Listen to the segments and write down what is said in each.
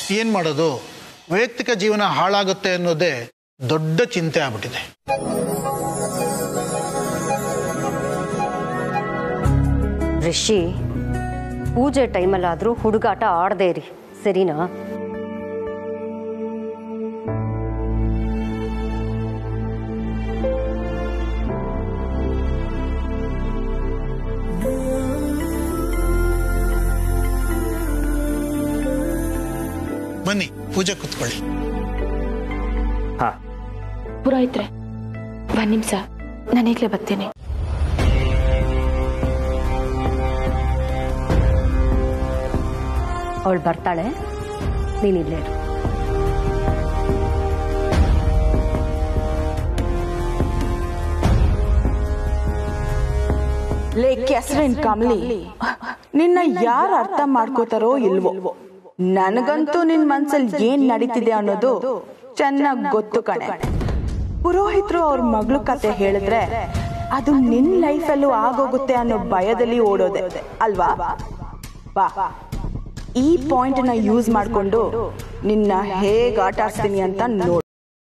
ಏನು ಮಾಡೋದು ವೈಯಕ್ತಿಕ ಜೀವನ ಹಾಳಾಗುತ್ತೆ ಅನ್ನೋದೇ ದೊಡ್ಡ ಚಿಂತೆ ಆಗ್ಬಿಟ್ಟಿದೆ ರಿಷಿ ಪೂಜೆ ಟೈಮಲ್ಲಾದರೂ ಹುಡುಗಾಟ ಆಡದೇ ಇರಿ ಸರಿನಾ ಬನ್ನಿ ಪೂಜೆ ಕೂತ್ಕೊಳ್ಳಿ ಹಾ ಪುರೋಹಿತ್ರೆ ಒಂದು ನಿಮಿಷ ನಾನು ಈಗಲೇ ಬರ್ತೀನಿ ಅವಳು ಬರ್ತಾಳೆ ನೀನಿಲ್ಲೇ ಇರು ಲೇ ಕೆಸರಿನ ಕಮಲಿ ನಿನ್ನ ಯಾರು ಅರ್ಥ ಮಾಡ್ಕೋತಾರೋ ಇಲ್ವೋ ನನಗಂತೂ ನಿನ್ ಮನ್ಸಲ್ಲಿ ಏನ್ ನಡೀತಿದೆ ಅನ್ನೋದು ಚೆನ್ನಾಗ್ ಗೊತ್ತು ಕಣೆ ಪುರೋಹಿತರು ಅವ್ರ ಮಗಳು ಕತೆ ಹೇಳಿದ್ರೆ ಅದು ನಿನ್ ಲೈಫಲ್ಲೂ ಆಗೋಗುತ್ತೆ ಅನ್ನೋ ಭಯದಲ್ಲಿ ಓಡೋದೆ ಅಲ್ವಾ ಬಾ ಈ ಪಾಯಿಂಟ್ ನ ಯೂಸ್ ಮಾಡ್ಕೊಂಡು ನಿನ್ನ ಹೇಗ್ ಆಟ ಆಡ್ಸ್ತೀನಿ ಅಂತ ನೋಡು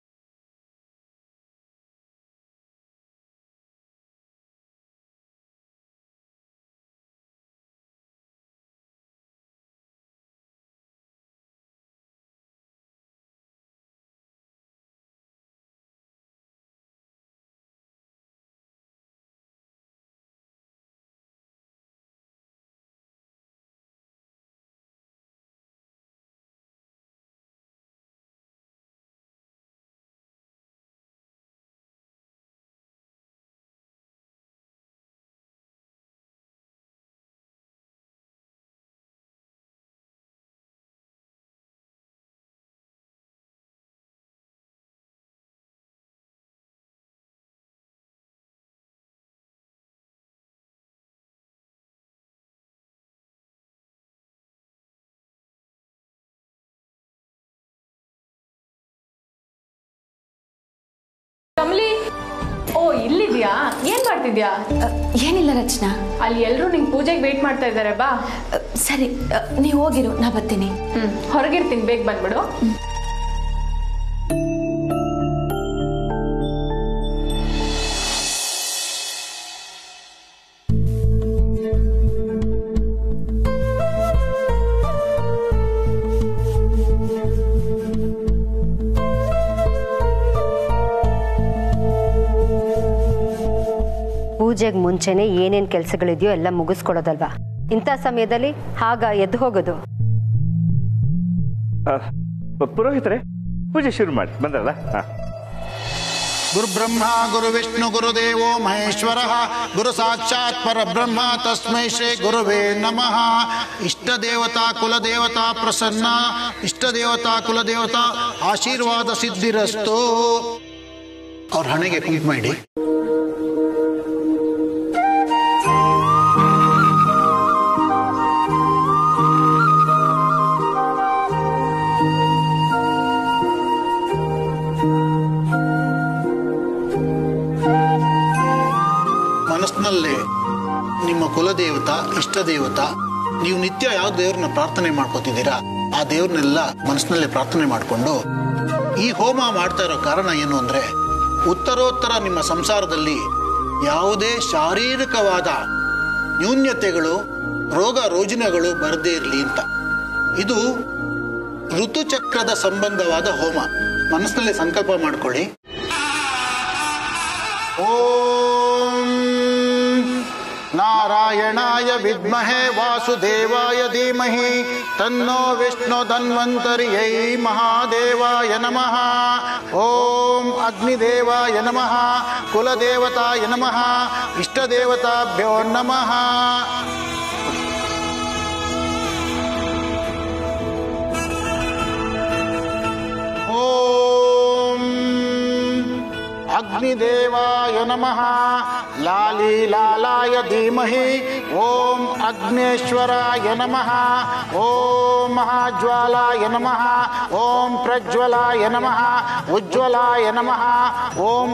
ಕಮಲಿ ಓ ಇಲ್ಲಿದ್ಯಾ ಏನ್ ಮಾಡ್ತಿದ್ಯಾ ಏನಿಲ್ಲ ರಚನಾ ಅಲ್ಲಿ ಎಲ್ರು ನಿಂಗೆ ಪೂಜೆಗೆ ವೇಟ್ ಮಾಡ್ತಾ ಇದ್ದಾರೆ ಬಾ ಅ, ಸರಿ ನೀವು ಹೋಗಿರು ನಾ ಬರ್ತೀನಿ ಹ್ಮ್ ಹೊರಗಿರ್ತೀನಿ ಬೇಗ ಬಂದ್ಬಿಡು ಪೂಜೆಗೆ ಮುಂಚೆನೆ ಏನೇನು ಕೆಲಸಗಳಿದೆಯೋ ಎಲ್ಲ ಮುಗಿಸ್ಕೊಡೋದಲ್ವಾ ಇಂಥ ಸಮಯದಲ್ಲಿ ಹಾಗ ಎದ್ದು ಹೋಗೋದು ಆ, ಪುರೋಹಿತರೆ ಪೂಜೆ ಶುರು ಮಾಡಿ ಬಂದ್ರಲ್ಲ ಹಾ ಗುರು ಬ್ರಹ್ಮ ಗುರು ವಿಷ್ಣು ಗುರುದೇವೋ ಮಹೇಶ್ವರ ಗುರು ಸಾಕ್ಷಾತ್ ಪರಬ್ರಹ್ಮ ತಸ್ಮೈ ಶ್ರೀ ಗುರುವೇ ನಮಃ ಇಷ್ಟ ದೇವತಾ ಕುಲದೇವತಾ ಪ್ರಸನ್ನ ಇಷ್ಟ ದೇವತಾ ಕುಲದೇವತಾ ಆಶೀರ್ವಾದ ಸಿದ್ಧಿರಸ್ತು ಅವ್ರ ಹಣೆಗೆ ಕುಂಕುಮ ಇಡಿ ಮನಸ್ಸಿನಲ್ಲೇ ನಿಮ್ಮ ಕುಲದೇವತಾ ಇಷ್ಟ ದೇವತಾ ನೀವು ನಿತ್ಯ ಯಾವ ದೇವ್ರನ್ನ ಪ್ರಾರ್ಥನೆ ಮಾಡ್ಕೋತಿದ್ದೀರಾ ಆ ದೇವ್ರನ್ನೆಲ್ಲ ಮನಸ್ಸಿನಲ್ಲೇ ಪ್ರಾರ್ಥನೆ ಮಾಡಿಕೊಂಡು ಈ ಹೋಮ ಮಾಡ್ತಾ ಇರೋ ಕಾರಣ ಏನು ಅಂದ್ರೆ ಉತ್ತರೋತ್ತರ ನಿಮ್ಮ ಸಂಸಾರದಲ್ಲಿ ಯಾವುದೇ ಶಾರೀರಿಕವಾದ ನ್ಯೂನ್ಯತೆಗಳು ರೋಗ ರೋಜಿನಗಳು ಬರದೇ ಇರಲಿ ಅಂತ ಇದು ಋತುಚಕ್ರದ ಸಂಬಂಧವಾದ ಹೋಮ ಮನಸ್ಸಿನಲ್ಲಿ ಸಂಕಲ್ಪ ಮಾಡ್ಕೊಳ್ಳಿ ಓಂ ನಾರಾಯಣಾಯ ವಿದ್ಮಹೇ ವಾಸುದೇವಾಯ ಧೀಮಹಿ ತನ್ನೋ ವಿಷ್ಣು ಧನ್ವಂತರ್ಯೈ ಮಹಾದೇವಾಯ ನಮಃ ಓಂ ಅಗ್ನಿದೇವಾಯ ನಮಃ ಕುಲದೇವತಾಯ ನಮಃ ಇಷ್ಟದೇವತಾಭ್ಯೋ ನಮಃ ಓಂ ಅಗ್ನಿದೇವಾಯ ನಮಃ ಲಾಲಿ ಲಾಲಾಯ ಧೀಮಹಿ ಓಂ ಅಗ್ನೇಶ್ವರಾಯ ನಮಃ ಓಂ ಮಹಾಜ್ವಾಲಾಯ ನಮಃ ಓಂ ಪ್ರಜ್ವಲಾಯ ನಮಃ ಉಜ್ವಲಾಯ ನಮಃ ಓಂ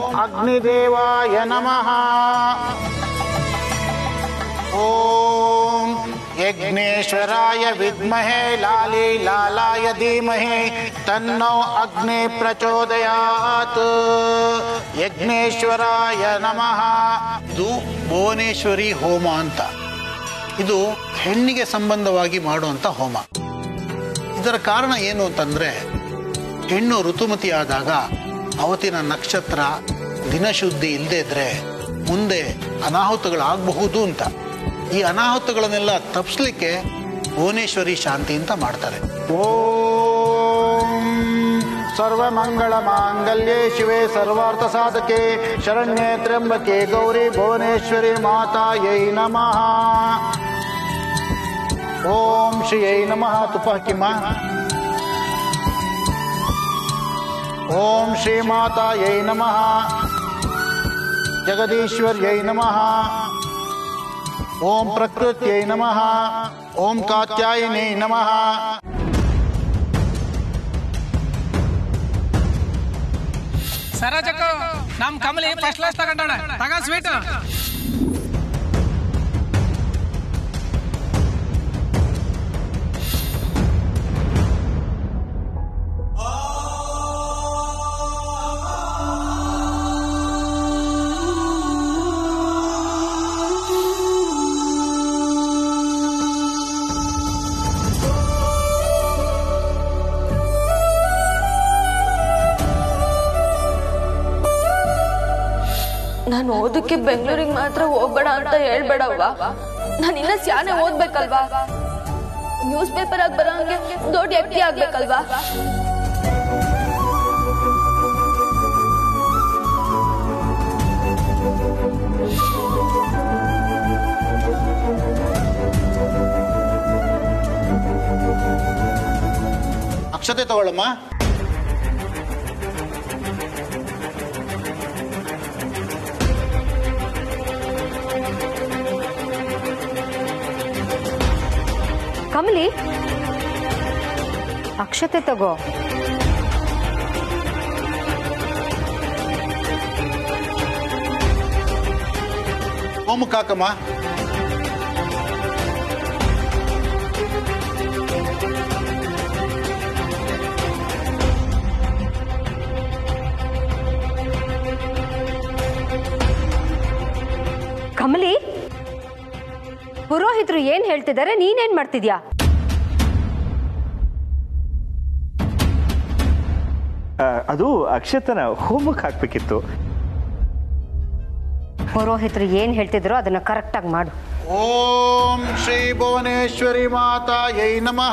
ಅಗ್ನಿದೇವಾಯ ನಮಃ ಓಂ ಯಜ್ಞೇಶ್ವರಾಯ ವಿದ್ಮಹೇ ಲಾಲಿ ಲಾಲಾಯ ಧೀಮಹಿ ತನ್ನೋ ಅಗ್ನಿ ಪ್ರಚೋದಯಾತ್ ಯಜ್ಞೇಶ್ವರಾಯ ನಮಃ ಇದು ಭುವನೇಶ್ವರಿ ಹೋಮ ಅಂತ ಇದು ಹೆಣ್ಣಿಗೆ ಸಂಬಂಧವಾಗಿ ಮಾಡುವಂತ ಹೋಮ ಇದರ ಕಾರಣ ಏನು ಅಂತಂದ್ರೆ ಹೆಣ್ಣು ಋತುಮತಿ ಆದಾಗ ಅವತ್ತಿನ ನಕ್ಷತ್ರ ದಿನಶುದ್ಧಿ ಇಲ್ಲದೆ ಇದ್ರೆ ಮುಂದೆ ಅನಾಹುತಗಳಾಗಬಹುದು ಅಂತ ಈ ಅನಾಹುತಗಳನ್ನೆಲ್ಲ ತಪ್ಪಿಸ್ಲಿಕ್ಕೆ ಭುವನೇಶ್ವರಿ ಶಾಂತಿ ಅಂತ ಮಾಡ್ತಾರೆ ಓಂ ಸರ್ವಮಂಗಳ ಮಾಂಗಲ್ಯೆ ಶಿವೆ ಸರ್ವಾರ್ಥ ಸಾಧಕೆ ಶರಣ್ಯೆ ತ್ರ್ಯಂಬಕೆ ಗೌರಿ ಭುವನೇಶ್ವರಿ ಮಾತಾಯೈ ನಮಃ ಓಂ ಶ್ರೀಯೈ ನಮಃ ತುಪ್ಪ ಹಾಕಿಮ್ಮ ಓಂ ಶ್ರೀ ಮಾತಾಯೈ ನಮಃ ಜಗದೀಶ್ವರ್ಯೈ ನಮಃ ಓಂ ಪ್ರಕೃತ್ಯೈ ನಮಃ ಓಂ ಕಾತ್ಯಾಯಿನೇ ನಮಃ ಸರೋಜಕ್ಕ ನಮ್ ಕಮಲಿ ಫಸ್ಟ್ ಕ್ಲಾಸ್ ತಗೊಂಡಾಳೆ ತಗ ಸ್ವೀಟ್ ನಾನು ಓದಕ್ಕೆ ಬೆಂಗಳೂರಿಗೆ ಮಾತ್ರ ಹೋಗ್ಬೇಡ ಅಂತ ಹೇಳ್ಬೇಡವ್ವ ನಾನು ಇನ್ನ ಸ್ಯಾನೆ ಓದ್ಬೇಕಲ್ವಾ ನ್ಯೂಸ್ ಪೇಪರ್ ಆಗಿ ಬರೋ ಹಂಗೆ ದೊಡ್ಡ ವ್ಯಕ್ತಿ ಆಗ್ಬೇಕಲ್ವಾ ಅಕ್ಷತೆ ತಗೊಳ್ಳಮ್ಮ ಕಮಲಿ ಅಕ್ಷತೆ ತಗೋ ಹೋಮಕ್ಕೆ ಹಾಕಮ್ಮ ಕಮಲಿ ಪುರೋಹಿತರು ಏನ್ ಹೇಳ್ತಿದ್ದಾರೆ ನೀನೇನ್ ಮಾಡ್ತಿದ್ಯಾ ಆ, ಅದು ಅಕ್ಷತನ ಹೋಮಕ್ಕೆ ಹಾಕ್ಬೇಕಿತ್ತು ಪುರೋಹಿತರು ಏನ್ ಹೇಳ್ತಿದ್ರೋ ಅದನ್ನ ಕರೆಕ್ಟಾಗಿ ಮಾಡು ಓಂ ಶ್ರೀ ಭುವನೇಶ್ವರಿ ಮಾತಾಯೈ ನಮಃ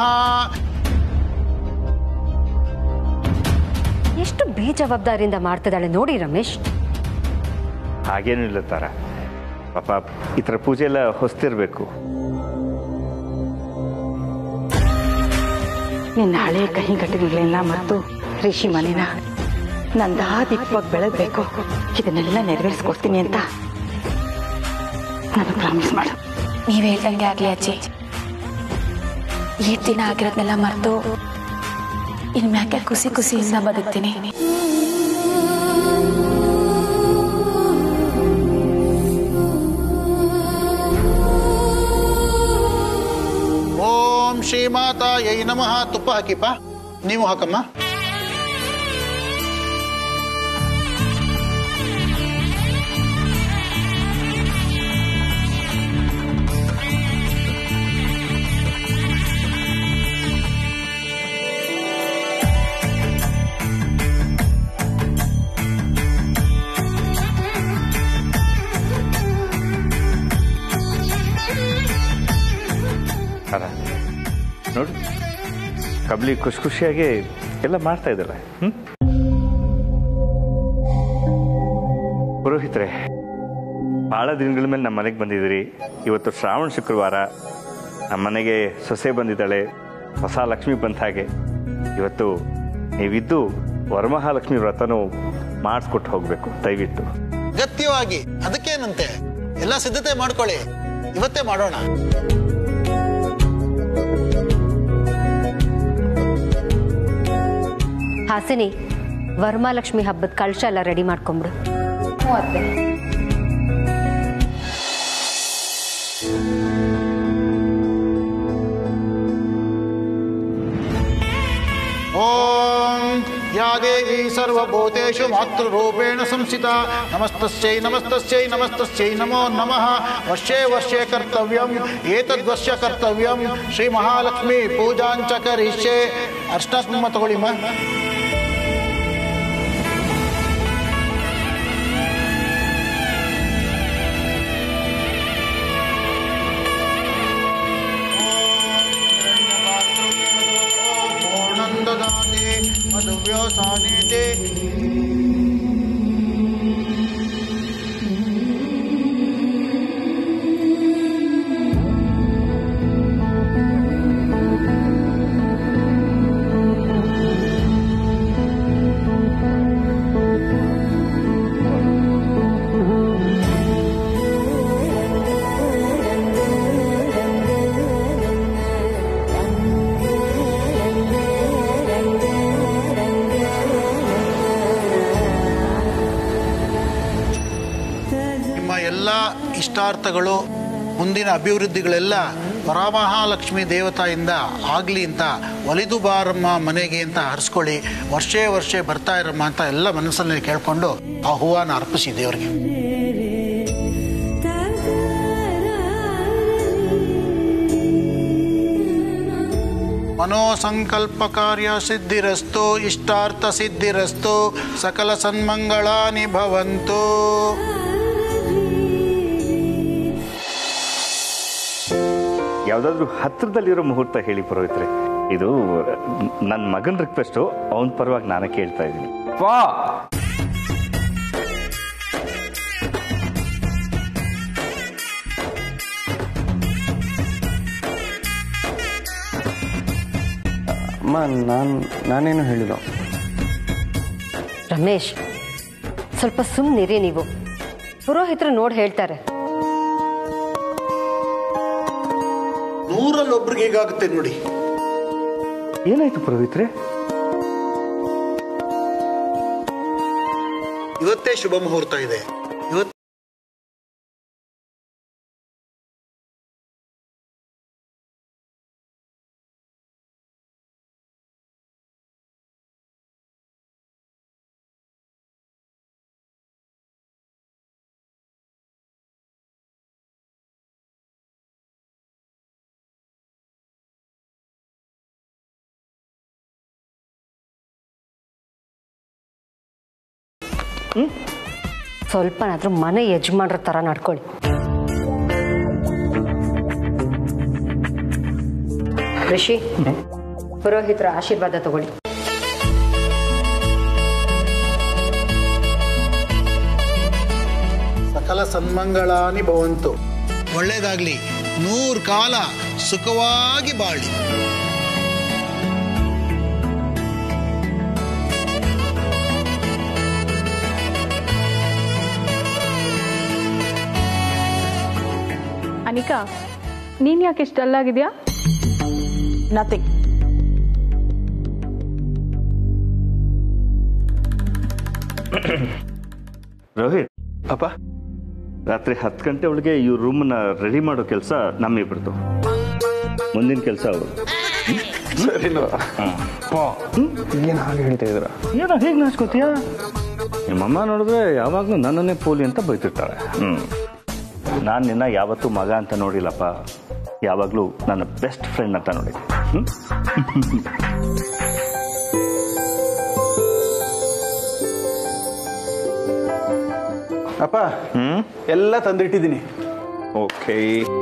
ಎಷ್ಟು ಬೇಜವಾಬ್ದಾರಿಯಿಂದ ಮಾಡ್ತಿದ್ದಾಳೆ ನೋಡಿ ರಮೇಶ್ ಹಾಗೇನೂ ಇಲ್ಲ ತಾರ ಪಾಪ ಈ ಥರ ಪೂಜೆ ಎಲ್ಲ ಹೊಸ್ತಿರ್ಬೇಕು ನಿನ್ನ ಹಳೆ ಕಹಿ ಘಟನೆಗಳನ್ನ ಮತ್ತು ಋಷಿ ಮನೆನ ನಂದಾದೀಪವಾಗಿ ಬೆಳಗ್ಬೇಕು ಇದನ್ನೆಲ್ಲ ನೆರವೇರಿಸ್ಕೊಡ್ತೀನಿ ಅಂತ ನಾನು ಪ್ರಾಮಿಸ್ ಮಾಡು ನೀವ್ ಹೇಳ್ದಂಗೆ ಆಗ್ಲಿ ಅಜ್ಜಿ ಈ ದಿನ ಆಗಿರೋದ್ನೆಲ್ಲ ಮರೆತು ಇನ್ ಮ್ಯಾಕೆ ಖುಷಿ ಖುಷಿಯಿಂದ ಬದುಕ್ತೀನಿ ಓಂ ಶ್ರೀ ಮಾತಾಯೈ ನಮಃ ತುಪ್ಪ ಹಾಕಿಪ್ಪ ನೀವು ಹಾಕಮ್ಮ ಅಲ್ಲ ನೋಡು ಕಬ್ಲಿ ಖುಷಿ ಖುಷಿಯಾಗಿ ಎಲ್ಲ ಮಾಡ್ತಾ ಇದ್ದಾಳೆ ಹ್ಞೂ ಪುರೋಹಿತರೆ ಭಾಳ ದಿನಗಳ ಮೇಲೆ ನಮ್ಮ ಮನೆಗೆ ಬಂದಿದ್ದೀರಿ ಇವತ್ತು ಶ್ರಾವಣ ಶುಕ್ರವಾರ ನಮ್ಮ ಮನೆಗೆ ಸೊಸೆ ಬಂದಿದ್ದಾಳೆ ಹೊಸ ಲಕ್ಷ್ಮಿ ಬಂದ ಹಾಗೆ ಇವತ್ತು ನೀವಿದ್ದು ವರಮಹಾಲಕ್ಷ್ಮಿ ವ್ರತನೂ ಮಾಡಿಸ್ಕೊಟ್ಟು ಹೋಗಬೇಕು ದಯವಿಟ್ಟು ಅಗತ್ಯವಾಗಿ ಅದಕ್ಕೇನಂತೆ ಎಲ್ಲ ಸಿದ್ಧತೆ ಮಾಡ್ಕೊಳ್ಳಿ ಇವತ್ತೇ ಮಾಡೋಣ ಹಾಸಿನಿ ವರಮಹಾಲಕ್ಷ್ಮಿ ಹಬ್ಬದ ಕಳಶ ಎಲ್ಲ ರೆಡಿ ಮಾಡ್ಕೊಂಬಿಡು ಸರ್ವಭೂತೇಷು ಮಾತೃರೂಪೇಣ ಸಂಸ್ಥಿತ ನಮಸ್ತಸ್ಯೈ ನಮಸ್ತಸ್ಯೈ ನಮಸ್ತಸ್ಯೈ ನಮೋ ನಮಃ ವರ್ಷೇ ವರ್ಷೇ ಕರ್ತವ್ಯಂ ಏತದ್ವರ್ಷ ಕರ್ತವ್ಯಂ ಶ್ರೀ ಮಹಾಲಕ್ಷ್ಮಿ ಪೂಜಾಂಚ ಕರಿಷ್ಯೆ ಅರ್ಶನ ಕುಂಕುಮ ತಗೊಳ್ಳಿಮ್ಮ पूर्णन्ददाति मधुव्यवसानेते ನಿಮ್ಮ ಎಲ್ಲ ಇಷ್ಟಾರ್ಥಗಳು ಮುಂದಿನ ಅಭಿವೃದ್ಧಿಗಳೆಲ್ಲ ಪರಮಹಾಲಕ್ಷ್ಮಿ ದೇವತಾಯಿಂದ ಆಗಲಿ ಅಂತ ಒಲಿದು ಬಾರಮ್ಮ ಮನೆಗೆ ಅಂತ ಹರಿಸ್ಕೊಳ್ಳಿ ವರ್ಷೇ ವರ್ಷೇ ಬರ್ತಾ ಇರಮ್ಮ ಅಂತ ಎಲ್ಲ ಮನಸ್ಸಲ್ಲಿ ಕೇಳ್ಕೊಂಡು ಆ ಹೂವನ್ನ ಅರ್ಪಿಸಿ ದೇವರಿಗೆ ಮನೋಸಂಕಲ್ಪ ಕಾರ್ಯ ಸಿದ್ಧಿರಸ್ತು ಇಷ್ಟಾರ್ಥ ಸಿದ್ಧಿರಸ್ತು ಸಕಲ ಸನ್ಮಂಗಳಾನಿ ಭವಂತು ಯಾವುದಾದ್ರೂ ಹತ್ರದಲ್ಲಿರೋ ಮುಹೂರ್ತ ಹೇಳಿ ಪುರೋಹಿತ್ರೆ ಇದು ನನ್ನ ಮಗನ ರಿಕ್ವೆಸ್ಟು ಅವನ ಪರವಾಗಿ ನಾನೇ ಕೇಳ್ತಾ ಇದ್ದೀನಿ ವಾ ಅಮ್ಮ ನಾನು ನಾನೇನು ಹೇಳಿಲ್ಲ ರಮೇಶ್ ಸ್ವಲ್ಪ ಸುಮ್ಮನಿರಿ ನೀವು ಪುರೋಹಿತರು ನೋಡಿ ಹೇಳ್ತಾರೆ ನೂರಲ್ಲಿ ಒಬ್ರಿಗೆ ಹೇಗಾಗುತ್ತೆ ನೋಡಿ ಏನಾಯ್ತು ಪುರೋಹಿತ್ರೆ ಇವತ್ತೇ ಶುಭ ಮುಹೂರ್ತ ಇದೆ ಇವತ್ತು ಸ್ವಲ್ಪನಾದ್ರೂ ಮನೆ ಯಜಮಾನ್ರ ಥರ ನಡ್ಕೊಳ್ಳಿ ಋಷಿ ಪುರೋಹಿತರ ಆಶೀರ್ವಾದ ತಗೊಳ್ಳಿ ಸಕಲ ಸನ್ಮಂಗಳಾನಿ ಭವಂತು ಒಳ್ಳೇದಾಗ್ಲಿ ನೂರು ಕಾಲ ಸುಖವಾಗಿ ಬಾಳಿ ಅನಿಕಾ ನೀನ್ ಯಾಕೆ ಇಷ್ಟು ಡಲ್ ಆಗಿದ್ಯಾ ನಥಿಂಗ್ ರೋಹಿತ್ ಅಪ್ಪ ರಾತ್ರಿ ಹತ್ತು ಗಂಟೆ ಒಳಗೆ ಈ ರೂಮನ್ನ ರೆಡಿ ಮಾಡೋ ಕೆಲಸ ನಮ್ಮಿಬ್ರದ್ದು ಮುಂದಿನ ಕೆಲಸ ಅವರು ಸರಿನೋ ಏನು ಹಾಗೆ ಹೇಳ್ತಾ ಇದ್ದೀರಾ ಏನೋ ಹೇಗೆ ನಾಚ್ಕೋತೀಯ ನಿಮ್ಮಮ್ಮ ನೋಡಿದ್ರೆ ಯಾವಾಗಲೂ ನನ್ನನ್ನೇ ಪೋಲಿ ಅಂತ ಬೈತಿರ್ತಾಳೆ ಹ್ಞೂ ನಾನು ನಿನ್ನ ಯಾವತ್ತೂ ಮಗ ಅಂತ ನೋಡಿಲ್ಲಪ್ಪ ಯಾವಾಗಲೂ ನನ್ನ ಬೆಸ್ಟ್ ಫ್ರೆಂಡ್ ಅಂತ ನೋಡಿದ್ದೆ ಹ್ಞೂ ಅಪ್ಪ ಹ್ಞೂ ಎಲ್ಲ ತಂದಿಟ್ಟಿದ್ದೀನಿ ಓಕೆ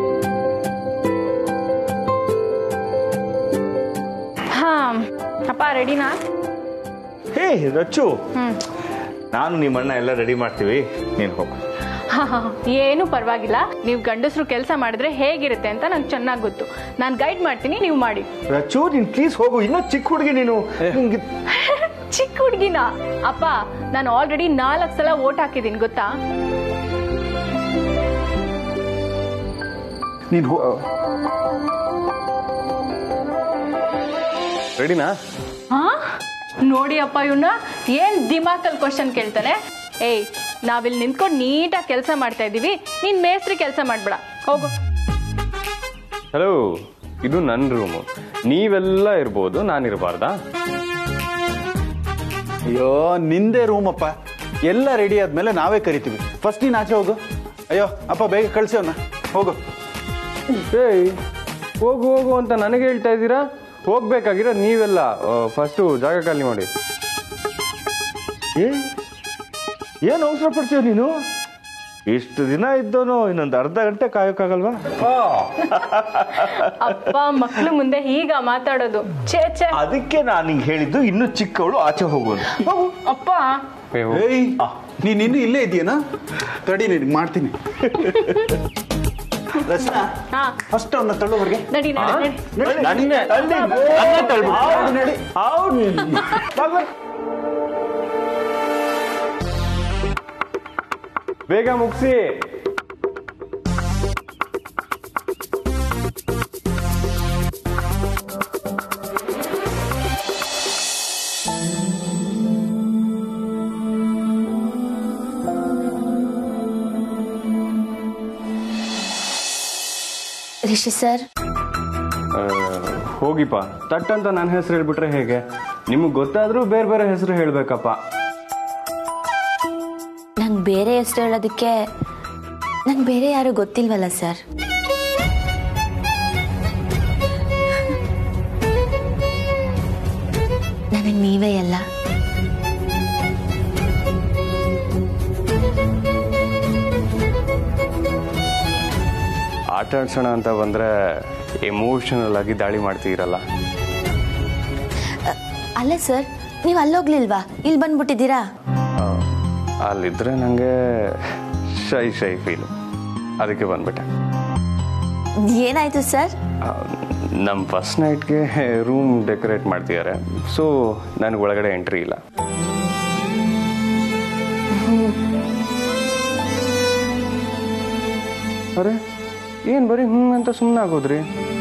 ಹಾ ಅಪ್ಪ ರೆಡಿನಾ ಹೇ ರಚ್ಚು ನಾನು ನಿಮ್ಮಣ್ಣ ಎಲ್ಲ ರೆಡಿ ಮಾಡ್ತೀವಿ ನೀನು ಹೋಗು ಏನು ಪರವಾಗಿಲ್ಲ ನೀವು ಗಂಡಸರು ಕೆಲಸ ಮಾಡಿದ್ರೆ ಹೇಗಿರುತ್ತೆ ಅಂತ ನಂಗೆ ಚೆನ್ನಾಗಿ ಗೊತ್ತು ನಾನು ಗೈಡ್ ಮಾಡ್ತೀನಿ ನೀವು ಮಾಡಿ ರಚ್ಚು ನೀನು ಪ್ಲೀಸ್ ಹೋಗು ಇನ್ನೂ ಚಿಕ್ಕ ಹುಡುಗಿ ನೀನು ನಿಂಗೆ ಚಿಕ್ಕ ಹುಡುಗಿನ ಅಪ್ಪ ನಾನು ಆಲ್ರೆಡಿ ನಾಲ್ಕು ಸಲ ಓಟ್ ಹಾಕಿದ್ದೀನಿ ಗೊತ್ತಾ ನೀನು ಹೋ ರೆಡಿನಾ ಹಾ ನೋಡಿ ಅಪ್ಪ ಇವನ್ನ ಏನ್ ದಿಮಾಕಲ್ ಕ್ವಶನ್ ಕೇಳ್ತಾನೆ ಏಯ್ ನಾವಿಲ್ಲಿ ನಿಂತ್ಕೊಂಡು ನೀಟಾಗಿ ಕೆಲಸ ಮಾಡ್ತಾ ಇದೀವಿ ನೀನ್ ಮೇಸ್ತ್ರಿ ಕೆಲಸ ಮಾಡ್ಬೇಡ ಹೋಗು ಹಲೋ ಇದು ನನ್ನ ರೂಮು ನೀವೆಲ್ಲ ಇರ್ಬೋದು ನಾನಿರಬಾರ್ದಾ ಅಯ್ಯೋ ನಿಂದೇ ರೂಮ್ ಅಪ್ಪ ಎಲ್ಲ ರೆಡಿ ಆದ್ಮೇಲೆ ನಾವೇ ಕರಿತೀವಿ ಫಸ್ಟ್ ನೀನು ಆಚೆ ಹೋಗು ಅಯ್ಯೋ ಅಪ್ಪ ಬೇಗ ಕಳ್ಸಿ ಅವ್ನ ಹೋಗು ಏಯ್ ಹೋಗು ಹೋಗು ಅಂತ ನನಗೆ ಹೇಳ್ತಾ ಇದ್ದೀರಾ ಹೋಗ್ಬೇಕಾಗಿರೋ ನೀವೆಲ್ಲ ಫಸ್ಟು ಜಾಗ ಖಾಲಿ ಮಾಡಿ ಏ ಏನು ಅವಸರ ಪಡ್ತೀಯ ನೀನು ಇಷ್ಟು ದಿನ ಇದ್ದೋನು ಇನ್ನೊಂದು ಅರ್ಧ ಗಂಟೆ ಕಾಯೋಕ್ಕಾಗಲ್ವಾ ಅಪ್ಪ ಮಕ್ಳು ಮುಂದೆ ಹೀಗ ಮಾತಾಡೋದು ಛೇ ಛೇ ಅದಕ್ಕೆ ನಾನು ಹಿಂಗೆ ಹೇಳಿದ್ದು ಇನ್ನು ಚಿಕ್ಕವಳು ಆಚೆ ಹೋಗೋದು ಹೋಗು. ಅಪ್ಪ ಏಯ್ ನೀನ್ ಇನ್ನೂ ಇಲ್ಲೇ ಇದೆಯೇನಾ ತಡಿ ನಿನಗೆ ಮಾಡ್ತೀನಿ ರಚನಾ ಹಾ ಫಸ್ಟ್ ಅವನ್ನ ತಳ್ಳು ಹೊರಗೆ ನಡಿ ನಡಿ ನಡಿ ನನ್ನೇ ತಳ್ಳಿ, ನನ್ನೇ ತಳ್ಬಿಡು. ಹೌದು, ನಡಿ. ಹೌದು. ಬಾಗ್ಲ. ಬೇಗ ಮುಗಿಸಿ ರಿಷಿ ಸರ್ ಹೋಗಿಪ್ಪ ತಟ್ ಅಂತ ನನ್ನ ಹೆಸರು ಹೇಳ್ಬಿಟ್ರೆ ಹೇಗೆ ನಿಮಗೆ ಗೊತ್ತಾದ್ರೂ ಬೇರೆ ಬೇರೆ ಹೆಸರು ಹೇಳ್ಬೇಕಪ್ಪ ನಂಗೆ ಬೇರೆ ಹೆಸರು ಹೇಳೋದಕ್ಕೆ ನಂಗೆ ಬೇರೆ ಯಾರು ಗೊತ್ತಿಲ್ವಲ್ಲ ಸರ್ ನನಗೆ ನೀವೇ ಎಲ್ಲ ಆಟ ಆಡ್ಸೋಣ ಅಂತ ಬಂದ್ರೆ ಎಮೋಷನಲ್ ಆಗಿ ದಾಳಿ ಮಾಡ್ತೀರಲ್ಲ ಅಲ್ಲ ಸರ್ ನೀವು ಅಲ್ಲೋಗ್ಲಿಲ್ವಾ ಇಲ್ಲಿ ಬಂದ್ಬಿಟ್ಟಿದ್ದೀರಾ ಆ, ಅಲ್ಲಿದ್ರೆ ನನಗೆ ಶೈ ಶೈ ಫೀಲು ಅದಕ್ಕೆ ಬಂದ್ಬಿಟ್ಟೆ ಏನಾಯ್ತು ಸರ್ ನಮ್ಮ ಫಸ್ಟ್ ನೈಟ್ಗೆ ರೂಮ್ ಡೆಕೋರೇಟ್ ಮಾಡ್ತಿದ್ದಾರೆ ಸೊ ನನಗೆ ಒಳಗಡೆ ಎಂಟ್ರಿ ಇಲ್ಲ ಅರೆ ಏನು ಬರೀ ಹ್ಞೂ ಅಂತ ಸುಮ್ಮನೆ ಆಗೋದ್ರಿ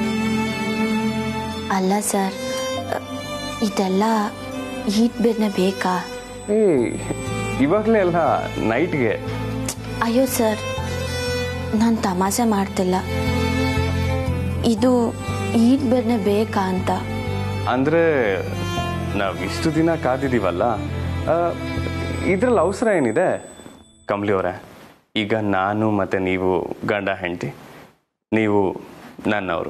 ಅಲ್ಲ ಸರ್ ಇದೆಲ್ಲ ಈಟ್ ಬೇರ್ನೆ ಬೇಕಾ ಏ ಇವಾಗಲೇ ಅಲ್ಲ ನೈಟ್ಗೆ ಅಯ್ಯೋ ಸರ್ ನಾನು ತಮಾಷೆ ಮಾಡ್ತಿಲ್ಲ ಇದು ಈಟ್ ಬೇರ್ನೆ ಬೇಕಾ ಅಂತ ಅಂದರೆ ನಾವು ಇಷ್ಟು ದಿನ ಕಾದಿದ್ದೀವಲ್ಲ ಇದ್ರಲ್ಲಿ ಅವಸರ ಏನಿದೆ ಕಮ್ಲಿ ಅವರೇ ಈಗ ನಾನು ಮತ್ತು ನೀವು ಗಂಡ ಹೆಂಡತಿ ನೀವು ನನ್ನವರು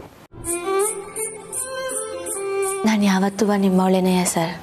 ನಾನು ಯಾವತ್ತೂ ನಿಮ್ಮವಳೇನೆಯ ಸರ್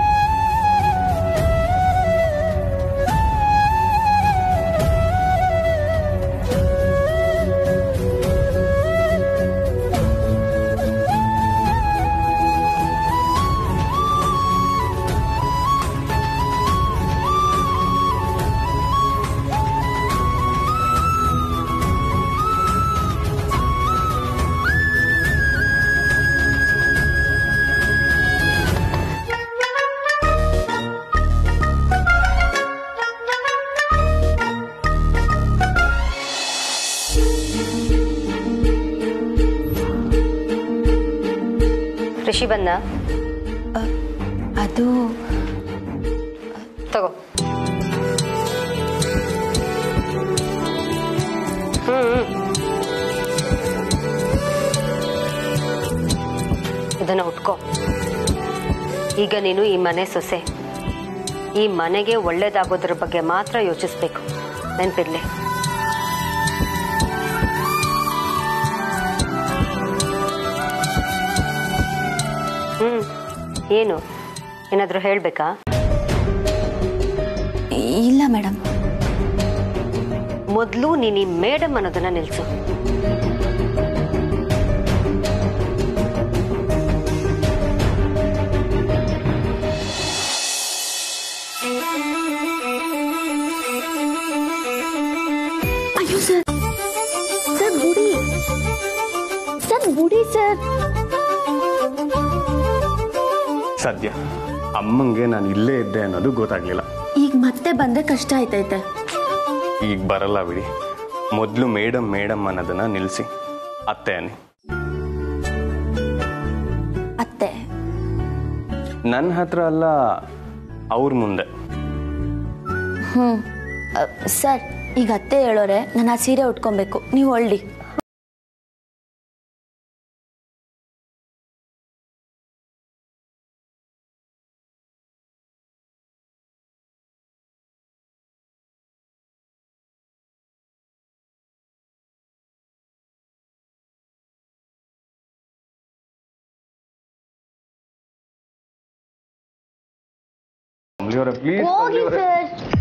ಋಷಿ ಬಂದ ಅದು ತಗೋ ಹ್ಮ್ ಇದನ್ನ ಉಟ್ಕೋ ಈಗ ನೀನು ಈ ಮನೆ ಸೊಸೆ ಈ ಮನೆಗೆ ಒಳ್ಳೇದಾಗೋದ್ರ ಬಗ್ಗೆ ಮಾತ್ರ ಯೋಚಿಸ್ಬೇಕು ನೆನ್ಪಿರ್ಲಿ ಹ್ಮ್ ಏನು ಏನಾದರೂ ಹೇಳಬೇಕಾ ಇಲ್ಲ ಮೇಡಮ್ ಮೊದಲು ನೀನು ಈ ಮೇಡಮ್ ಅನ್ನೋದನ್ನ ನಿಲ್ಸು ಅಯ್ಯೋ ಸರ್ ಸರ್ ಬುಡಿ ಸರ್ ಬುಡಿ ಸರ್ ಸದ್ಯ ಅಮ್ಮಂಗೆ ನಾನು ಇಲ್ಲೇ ಇದ್ದೆ ಅನ್ನೋದು ಗೊತ್ತಾಗ್ಲಿಲ್ಲ ಈಗ ಮತ್ತೆ ಬಂದ್ರೆ ಕಷ್ಟ ಆಯ್ತೈತೆ ಈಗ ಬರಲ್ಲ ಬಿಡಿ ಮೊದಲು ಮೇಡಮ್ ಮೇಡಮ್ ಅನ್ನೋದನ್ನ ನಿಲ್ಲಿಸಿ ಅತ್ತೆ ಅನ್ನಿ ಅತ್ತೆ ನನ್ನ ಹತ್ರ ಅಲ್ಲ ಅವ್ರ ಮುಂದೆ ಹ್ಮ್ ಅ, ಸರ್ ಈಗ ಅತ್ತೆ ಹೇಳೋರೆ ನಾನು ಆ ಸೀರೆ ಉಟ್ಕೊಬೇಕು ನೀವು ಹೊಳ್ಳಿ ಕಮಲಿಯವರ ಪ್ಲೀಸ್ ಹೋಗಿ ಸರ್